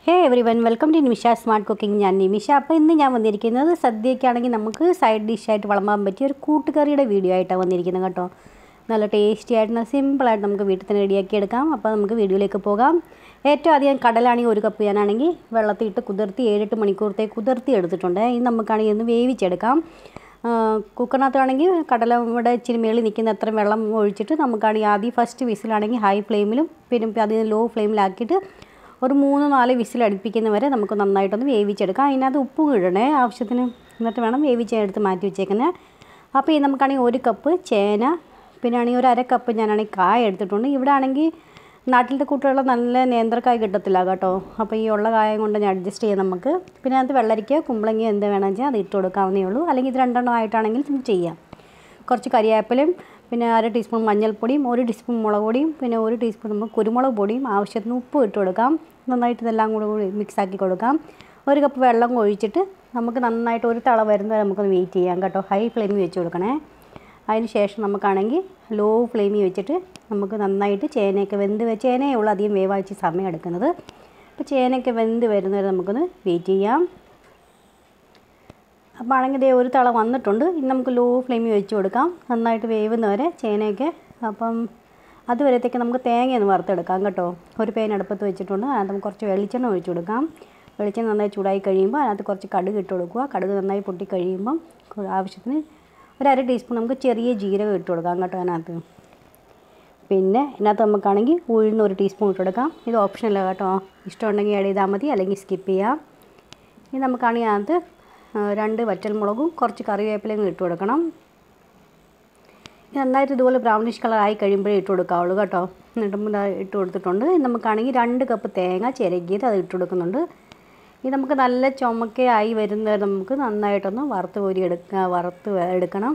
hey everyone welcome to Nimisha smart cooking ഞാൻ നിമിഷ അപ്പോൾ ഇന്ന് ഞാൻ വന്നിരിക്കുന്നത് സദ്യയ്ക്കാണെങ്കിൽ നമുക്ക് സൈഡ് ഡിഷായിട്ട് വളമാൻ പറ്റിയ ഒരു കൂട്ടുകറിയുടെ വീഡിയോ ആയിട്ടാണ് വന്നിരിക്കുന്നത് കേട്ടോ നല്ല ടേസ്റ്റി ആയിട്ട് സിമ്പിളായിട്ട് നമുക്ക് വീട്ടിൽ തന്നെ റെഡിയാക്കി എടുക്കാം അപ്പോൾ നമുക്ക് വീഡിയോയിലേക്ക് പോകാം ഏറ്റവും അധികം കടലാണെങ്കിൽ ഒരു കപ്പ് ഞാനാണെങ്കിൽ വെള്ളത്തിൽ ഇട്ട് കുതിർത്തി ഏഴെട്ട് മണിക്കൂറത്തേക്ക് കുതിർത്തി എടുത്തിട്ടുണ്ട് ഇനി നമുക്കാണെങ്കിൽ ഒന്ന് വേവിച്ചെടുക്കാം കുക്കറിനകത്താണെങ്കിൽ കടല ഇവിടെ ഇച്ചിരി മേളിൽ നിൽക്കുന്ന അത്ര വെള്ളം ഒഴിച്ചിട്ട് നമുക്കാണെങ്കിൽ ആദ്യം ഫസ്റ്റ് വിസിലാണെങ്കിൽ ഹൈ ഫ്ലെയിമിലും പിന്നെ അതിന് ലോ ഫ്ലെയിമിലാക്കിയിട്ട് ഒരു മൂന്ന് നാല് വിസിൽ അടുപ്പിക്കുന്ന വരെ നമുക്ക് നന്നായിട്ടൊന്ന് വേവിച്ചെടുക്കാം അതിനകത്ത് ഉപ്പ് ഇടണേ ആവശ്യത്തിന് എന്നിട്ട് വേണം വേവിച്ചെടുത്ത് മാറ്റി വെച്ചേക്കുന്നത് അപ്പോൾ ഈ നമുക്കാണെങ്കിൽ ഒരു കപ്പ് ചേന പിന്നെ ആണെങ്കിൽ ഒരു അര കപ്പ് ഞാനാണെങ്കിൽ കായ എടുത്തിട്ടുണ്ട് ഇവിടെ ആണെങ്കിൽ നാട്ടിലത്തെ കൂട്ടുള്ള നല്ല നേന്ത്രക്കായ കിട്ടത്തില്ല കേട്ടോ അപ്പോൾ ഈ ഉള്ള കായം കൊണ്ട് ഞാൻ അഡ്ജസ്റ്റ് ചെയ്യാം നമുക്ക് പിന്നെ അതിനകത്ത് വെള്ളരിക്ക കുമ്പളങ്ങ എന്ത് വേണമെന്ന് വെച്ചാൽ അത് ഇട്ട് കൊടുക്കാവുന്നേ ഉള്ളൂ അല്ലെങ്കിൽ ഇത് രണ്ടെണ്ണം ആയിട്ടാണെങ്കിൽ നമുക്ക് ചെയ്യാം കുറച്ച് കരിവേപ്പിലയും പിന്നെ അര ടീസ്പൂൺ മഞ്ഞൾപ്പൊടിയും ഒരു ടീസ്പൂൺ മുളക് പൊടിയും പിന്നെ ഒരു ടീസ്പൂൺ നമുക്ക് കുരുമുളക് പൊടിയും ആവശ്യത്തിന് ഉപ്പ് ഇട്ട് കൊടുക്കാം നന്നായിട്ട് ഇതെല്ലാം കൂടെ കൂടി മിക്സ് ആക്കി കൊടുക്കാം ഒരു കപ്പ് വെള്ളം ഒഴിച്ചിട്ട് നമുക്ക് നന്നായിട്ട് ഒരു തള വരുന്നത് നമുക്കൊന്ന് വെയിറ്റ് ചെയ്യാം കേട്ടോ ഹൈ ഫ്ലെയിമിൽ വെച്ച് കൊടുക്കണേ അതിന് ശേഷം നമുക്കാണെങ്കിൽ ലോ ഫ്ലെയിമിൽ വെച്ചിട്ട് നമുക്ക് നന്നായിട്ട് ചേനയൊക്കെ വെന്ത് ചേനയേ ഉള്ളൂ അധികം വേവാഴ്ച സമയം എടുക്കുന്നത് അപ്പോൾ ചേനയൊക്കെ വെന്ത് വരുന്നവരെ നമുക്കൊന്ന് വെയിറ്റ് ചെയ്യാം അപ്പോൾ ആണെങ്കിൽ ദേ ഒരു തള വന്നിട്ടുണ്ട് ഇനി നമുക്ക് ലോ ഫ്ലെയിമിൽ വെച്ച് കൊടുക്കാം നന്നായിട്ട് വേവുന്നവരെ ചേനയൊക്കെ അപ്പം അതുവരത്തേക്ക് നമുക്ക് തേങ്ങയൊന്ന് വറുത്തെടുക്കാം കേട്ടോ ഒരു പേൻ അടുപ്പത്ത് വെച്ചിട്ടുണ്ട് അതിനകത്ത് നമുക്ക് കുറച്ച് വെളിച്ചെണ്ണ ഒഴിച്ച് കൊടുക്കാം വെളിച്ചെണ്ണ നന്നായി ചൂടായി കഴിയുമ്പോൾ അതിനകത്ത് കുറച്ച് കടുക് ഇട്ട് കൊടുക്കുക കടുക് നന്നായി പൊട്ടി കഴിയുമ്പം ആവശ്യത്തിന് ഒരു അര ടീസ്പൂൺ നമുക്ക് ചെറിയ ജീരകം ഇട്ട് കൊടുക്കാം കേട്ടോ അതിനകത്ത് പിന്നെ ഇതിനകത്ത് നമുക്കാണെങ്കിൽ ഉഴുന്ന് ഒരു ടീസ്പൂൺ ഇട്ട് കൊടുക്കാം ഇത് ഓപ്ഷനല്ല കേട്ടോ ഇഷ്ടമുണ്ടെങ്കിൽ ആഡ് ചെയ്താൽ മതി അല്ലെങ്കിൽ സ്കിപ്പ് ചെയ്യാം ഇനി നമുക്കാണെങ്കിൽ അതിനകത്ത് രണ്ട് വറ്റൽമുളകും കുറച്ച് കറിവേപ്പിലയും ഇട്ട് കൊടുക്കണം നന്നായിട്ട് ഇതുപോലെ ബ്രൗണിഷ് കളർ ആയി കഴിയുമ്പോഴേ ഇട്ട് കൊടുക്കാവുള്ളൂ കേട്ടോ എന്നിട്ട് ഇട്ട് കൊടുത്തിട്ടുണ്ട് നമുക്കാണെങ്കിൽ രണ്ട് കപ്പ് തേങ്ങ ചിരകിയത് അത് ഇട്ട് കൊടുക്കുന്നുണ്ട് ഇത് നമുക്ക് നല്ല ചുമക്കയായി വരുന്നത് നമുക്ക് നന്നായിട്ടൊന്ന് വറുത്ത് കോരി എടുക്കുക വറുത്ത് എടുക്കണം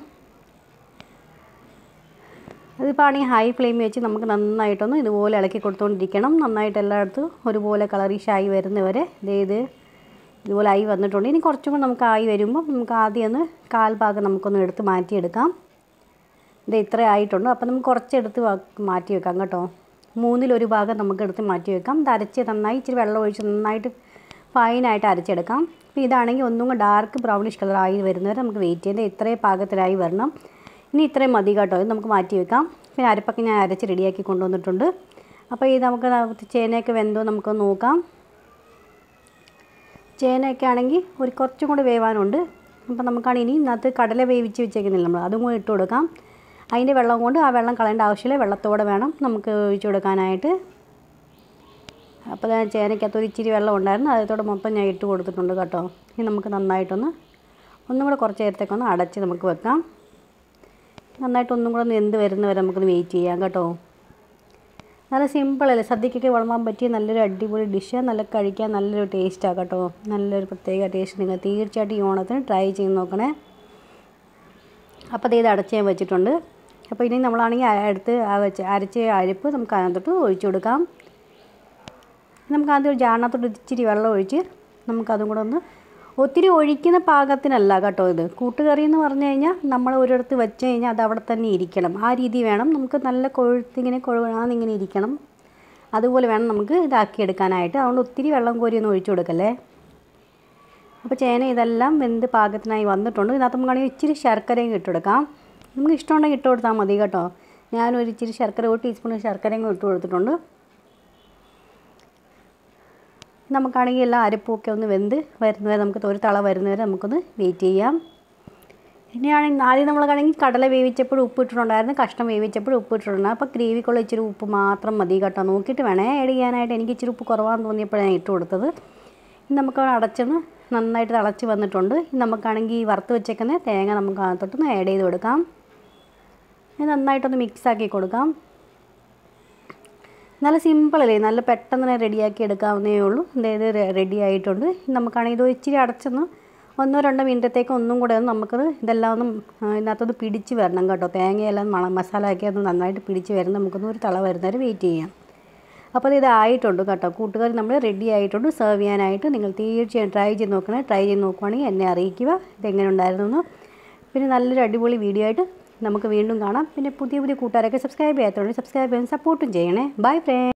അതിപ്പോൾ ആണെങ്കിൽ ഹൈ ഫ്ലെയിമിൽ വെച്ച് നമുക്ക് നന്നായിട്ടൊന്ന് ഇതുപോലെ ഇളക്കി കൊടുത്തുകൊണ്ടിരിക്കണം നന്നായിട്ട് എല്ലായിടത്തും ഒരുപോലെ കളറിഷായി വരുന്നവരെ ഇത് ഇതുപോലെ ആയി വന്നിട്ടുണ്ട് ഇനി കുറച്ചും കൂടി നമുക്ക് ആയി വരുമ്പോൾ നമുക്ക് ആദ്യം ഒന്ന് കാൽ ഭാഗം നമുക്കൊന്ന് എടുത്ത് മാറ്റിയെടുക്കാം ഇത് ഇത്ര ആയിട്ടുണ്ട് അപ്പോൾ നമുക്ക് കുറച്ചെടുത്ത് മാറ്റി വെക്കാം കേട്ടോ മൂന്നിലൊരു ഭാഗം നമുക്ക് എടുത്ത് മാറ്റി വെക്കാം ഇത് അരച്ച് നന്നായി ഇച്ചിരി വെള്ളം ഒഴിച്ച് നന്നായിട്ട് ഫൈനായിട്ട് അരച്ചെടുക്കാം അപ്പോൾ ഇതാണെങ്കിൽ ഒന്നും കൂടെ ഡാർക്ക് ബ്രൗണിഷ് കളർ ആയി വരുന്നവരെ നമുക്ക് വെയിറ്റ് ചെയ്യേണ്ടത് ഇത്രയും പാകത്തിലായി വരണം ഇനി ഇത്രയും മതി കേട്ടോ ഇത് നമുക്ക് മാറ്റി വെക്കാം പിന്നെ അരപ്പൊക്കെ ഞാൻ അരച്ച് റെഡിയാക്കി കൊണ്ടുവന്നിട്ടുണ്ട് അപ്പോൾ ഇത് നമുക്ക് ചേനയൊക്കെ വെന്തോ നമുക്ക് നോക്കാം ചേനയൊക്കെ ആണെങ്കിൽ ഒരു കുറച്ചും കൂടി വേവാനുണ്ട് അപ്പോൾ നമുക്കാണ് ഇനി ഇന്നത്തെ കടല വേവിച്ച് വെച്ചേക്കുന്നില്ല നമ്മൾ അതും കൂടി ഇട്ട് കൊടുക്കാം അതിൻ്റെ വെള്ളം കൊണ്ട് ആ വെള്ളം കളയേണ്ട ആവശ്യമില്ല വെള്ളത്തോടെ വേണം നമുക്ക് ഒഴിച്ചു കൊടുക്കാനായിട്ട് അപ്പോൾ ഞാൻ ചേനയ്ക്കകത്ത് ഒരു ഇച്ചിരി വെള്ളം ഉണ്ടായിരുന്നു അതോടെ മൊത്തം ഞാൻ ഇട്ട് കൊടുത്തിട്ടുണ്ട് കേട്ടോ ഇനി നമുക്ക് നന്നായിട്ടൊന്ന് ഒന്നും കൂടെ കുറച്ച് നേരത്തേക്കൊന്ന് അടച്ച് നമുക്ക് വെക്കാം നന്നായിട്ട് ഒന്നും കൂടെ ഒന്ന് എന്ത് വരുന്നവരെ നമുക്കൊന്ന് വെയിറ്റ് ചെയ്യാം കേട്ടോ നല്ല സിമ്പിളല്ലേ സദ്യക്കൊക്കെ വിളമ്പാൻ പറ്റിയ നല്ലൊരു അടിപൊളി ഡിഷ് നല്ല കഴിക്കാൻ നല്ലൊരു ടേസ്റ്റാണ് കേട്ടോ നല്ലൊരു പ്രത്യേക ടേസ്റ്റ് നിങ്ങൾ തീർച്ചയായിട്ടും ഈ ഓണത്തിന് ട്രൈ ചെയ്ത് നോക്കണേ അപ്പോൾ ഇത് അടച്ച് ഞാൻ വെച്ചിട്ടുണ്ട് അപ്പോൾ ഇനി നമ്മളാണെങ്കിൽ അടുത്ത് വെച്ച് അരച്ച അരിപ്പ് നമുക്ക് അതിനകത്തോട്ട് ഒഴിച്ചു കൊടുക്കാം നമുക്ക് ആദ്യം ജാറിനകത്തോട്ട് ഇച്ചിരി വെള്ളം ഒഴിച്ച് നമുക്കതും കൂടെ ഒന്ന് ഒത്തിരി ഒഴിക്കുന്ന പാകത്തിനല്ല കേട്ടോ ഇത് കൂട്ടുകറി എന്ന് പറഞ്ഞു കഴിഞ്ഞാൽ നമ്മൾ ഒരിടത്ത് വെച്ച് കഴിഞ്ഞാൽ അത് അവിടെ തന്നെ ഇരിക്കണം ആ രീതി വേണം നമുക്ക് നല്ല കൊഴുത്തിങ്ങനെ കൊഴുവാന്നിങ്ങനെ ഇരിക്കണം അതുപോലെ വേണം നമുക്ക് ഇതാക്കിയെടുക്കാനായിട്ട് അതുകൊണ്ട് ഒത്തിരി വെള്ളം കോരിയൊന്നും ഒഴിച്ചു കൊടുക്കല്ലേ അപ്പോൾ ചേന ഇതെല്ലാം വെന്ത് പാകത്തിനായി വന്നിട്ടുണ്ട് ഇതിനകത്ത് നമുക്കാണെങ്കിൽ ഇച്ചിരി ശർക്കരയും ഇട്ടെടുക്കാം നമുക്ക് ഇഷ്ടമുണ്ടെങ്കിൽ ഇട്ട് കൊടുത്താൽ മതി കേട്ടോ ഞാനൊരു ഇച്ചിരി ശർക്കര ഒരു ടീസ്പൂൺ ശർക്കരയും ഇട്ട് കൊടുത്തിട്ടുണ്ട് നമുക്കാണെങ്കിൽ എല്ലാ അരപ്പൂക്കെ ഒന്ന് വെന്ത് വരുന്നവരെ നമുക്ക് ഒരു തള വരുന്നവരെ നമുക്കൊന്ന് വെയിറ്റ് ചെയ്യാം ഇനിയാണെങ്കിൽ ആദ്യം നമ്മളാണെങ്കിൽ കടല വേവിച്ചപ്പോൾ ഉപ്പ് ഇട്ടിട്ടുണ്ടായിരുന്നു കഷ്ണം വേവിച്ചപ്പോൾ ഉപ്പ് ഇട്ടിട്ടുണ്ട് അപ്പോൾ ഗ്രേവിക്കുള്ള ഇച്ചിരി ഉപ്പ് മാത്രം മതി കേട്ടോ നോക്കിയിട്ട് വേണേ ആഡ് ചെയ്യാനായിട്ട് എനിക്ക് ഇച്ചിരി ഉപ്പ് കുറവാന്ന് തോന്നിയപ്പോഴാണ് ഇട്ട് കൊടുത്തത് ഇനി നമുക്ക് അടച്ചൊന്ന് നന്നായിട്ട് തിളച്ച് വന്നിട്ടുണ്ട് നമുക്കാണെങ്കിൽ ഈ വറുത്ത് വെച്ചേക്കുന്ന തേങ്ങ നമുക്ക് അതിനകത്തോട്ടൊന്ന് ആഡ് ചെയ്ത് കൊടുക്കാം നന്നായിട്ടൊന്ന് മിക്സ് ആക്കി കൊടുക്കാം നല്ല സിമ്പിളല്ലേ നല്ല പെട്ടെന്ന് തന്നെ റെഡിയാക്കി എടുക്കാവുന്നേ ഉള്ളൂ അതായത് റെഡി ആയിട്ടുണ്ട് നമുക്കാണെങ്കിൽ ഇത് ഇച്ചിരി അടച്ചൊന്ന് ഒന്നോ രണ്ടോ മിനിറ്റത്തേക്ക് ഒന്നും കൂടെ ഒന്ന് നമുക്കത് ഇതെല്ലാം ഒന്നും ഇതിനകത്തൊന്ന് പിടിച്ച് വരണം കേട്ടോ തേങ്ങയെല്ലാം മണ മസാലയൊക്കെ ഒന്ന് നന്നായിട്ട് പിടിച്ച് വരുന്ന നമുക്കൊന്ന് ഒരു തള വരുന്നവരെ വെയിറ്റ് ചെയ്യാം അപ്പോൾ ഇത് ആയിട്ടുണ്ട് കേട്ടോ കൂട്ടുകാർ നമ്മൾ റെഡി ആയിട്ടുണ്ട് സെർവ് ചെയ്യാനായിട്ട് നിങ്ങൾ തീർച്ചയായും ട്രൈ ചെയ്ത് നോക്കണേ ട്രൈ ചെയ്ത് നോക്കുവാണെങ്കിൽ എന്നെ അറിയിക്കുക ഇതെങ്ങനെ ഉണ്ടായിരുന്നു പിന്നെ നല്ലൊരു അടിപൊളി വീഡിയോ ആയിട്ട് നമുക്ക് വീണ്ടും കാണാം പിന്നെ പുതിയ പുതിയ കൂട്ടുകാരൊക്കെ സബ്സ്ക്രൈബ് ചെയ്യാത്തതുകൊണ്ട് സബ്സ്ക്രൈബ് ചെയ്യാൻ സപ്പോർട്ടും ചെയ്യണേ ബൈ ഫ്രണ്ട്